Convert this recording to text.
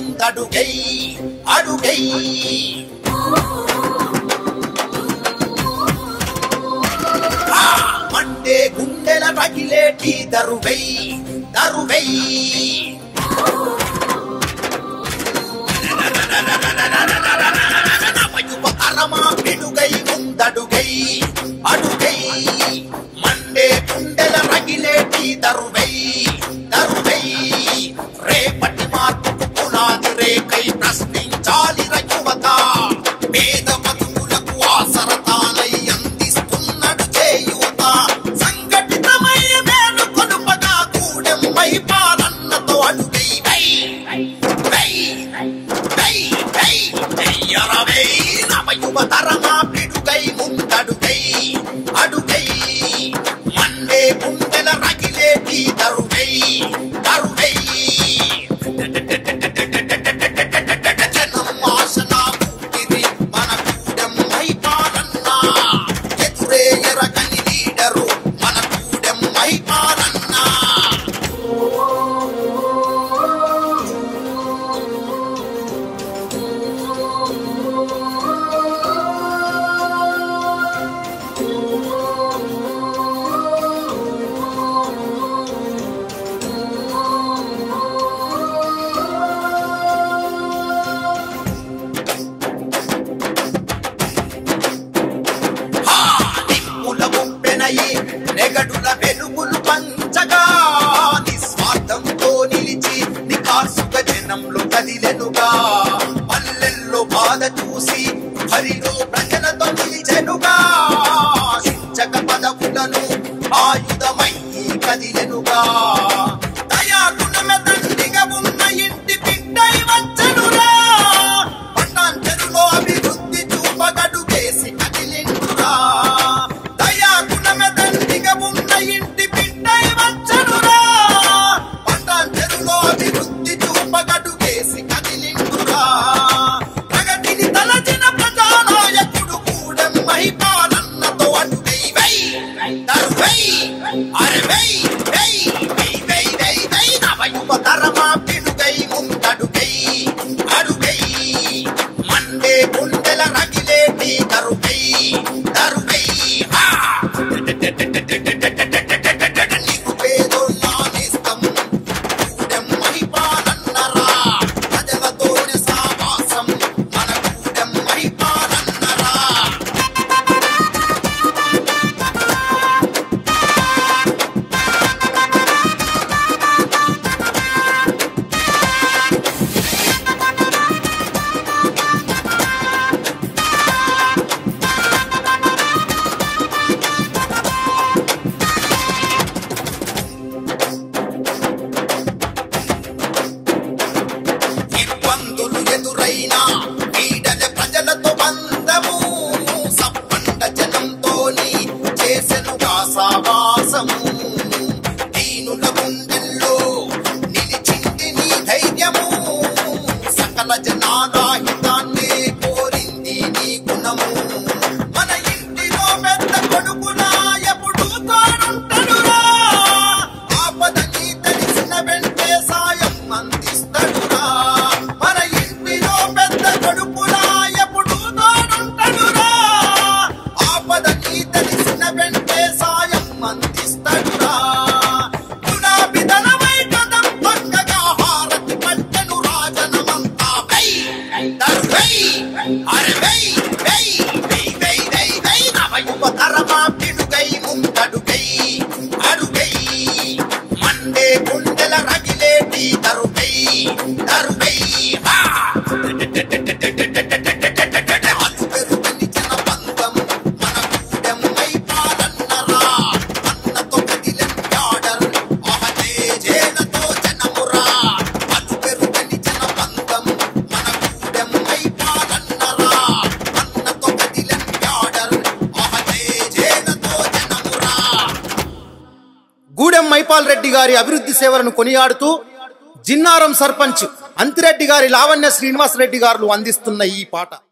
ముందడుగై అడుగై ఆ మండే గుండెల రగిలేటి దరువై దరువై నవయువ తరమా పిడుగై ముందడుగై అడుగై మండే గుండెల రగిలేటి దరువై దరువై రేపటి మార్పుకు పునాది రేకై ప్రశ్నించాలి యువత పేద బతుకులకు ఆసరతాలై అందిస్తున్నడు చేయూత సంఘటితమై మేలు కొనుపగా కూడెంపై పాలన్నతో అడుగై వై వై వై వై వెయ్యరవై నవయువ తరమా పిడుగై ముందడుగై అడుగై మండే గుండెల రగిలేటి దరువై దరువై జనం ఆశన ఊపిరి మన కూడెంపై పాలన్నా ఎదురే ఎరగని లీడరు మన కూడెంపై పాలన్నా ఆ నిప్పుల ఉప్పెనయి నెగడుల వెలుగులు పంచగా నిస్వార్థంతో నిలిచి నికార్సుగా జనంలో కదిలెనుగా పల్లెల్లో బాధ చూసి హరిలో ప్రజలతో నిలిచెనుగా శిక్షక పదవులను ఆయుధమై కదిలెనుగా దయాగుణమ దండిగా ఉన్న ఇంటి బిడ్డై వచ్చెనురా పట్టాంచెరులో అభివృద్ధి చూపగడు వేసి కదిలిండురా దయాగుణమ దండిగా ఉన్న ఇంటి బిడ్డై వచ్చెనురా పట్టాంచెరులో అభివృద్ధి చూపగడు వేసి కదిలిండురా ప్రగతిని తలచిన ప్రజానాయకుడు కూడెమ్మై పాలన్నతో అడుగై వై దరువై అరవై వై వై వై వై వై నవయువ తరమా పిడుగై ముందడుగై అడుగై మండే గుండెల రగిలేటి దరువై దరువై హా నిరుపేదోళ్ళ నేస్తం కూడెమ్మై పాలన్నరా ప్రజలతోనే సావాసం మన కూడెమ్మై పాలన్నరా ఇబ్బందులు ఎదురైనా పీడల ప్రజలతో బంధము సప్పండ జనంతోని చేసెనుగా సావాసము దీనుల గుండెల్లో నిలిచింది నీ ధైర్యము సకల జనాల హితాన్నే కోరింది నీ గుణము మన ఇంటిలో పెద్ద కొడుకులా ఎప్పుడు తోడుంటడురా ఆపదని తెలిసిన వెంటే సాయం అందిస్తడురా మన ఇంటిలో పెద్ద కొడుకులా ఎప్పుడు తోడుంటడురా ఆపదని తెలిసిన వెంటే సాయం అందిస్తడురా గులాబీ దళమై కదం పక్కగా హారతి పట్టెను రాజనమంతా వై దర్వై అరవై వై వై వై వై వై నవయువ తరమా పిడుగై ముందడుగై అడుగై మండే గుండెల రగిలేటి దరువై దరువై హా అలు పెరుగని జనబంధం మన కూడెమ్మై పాలన్నరా అన్నతో కదిలెన్ ఆర్డర్ అహదే జేనతో జనమురా అలు పెరుగని జనబంధం మన కూడెమ్మై పాలన్నరా అన్నతో కదిలెన్ ఆర్డర్ అహదే జేనతో జనమురా గూడెం మైపాల్ రెడ్డి గారి అభివృద్ధి సేవలను కొనియాడుతూ జిన్నారం సర్పంచ్ అంతిరెడ్డి గారి లావణ్య శ్రీనివాస్ రెడ్డి గారు అందిస్తున్న ఈ పాట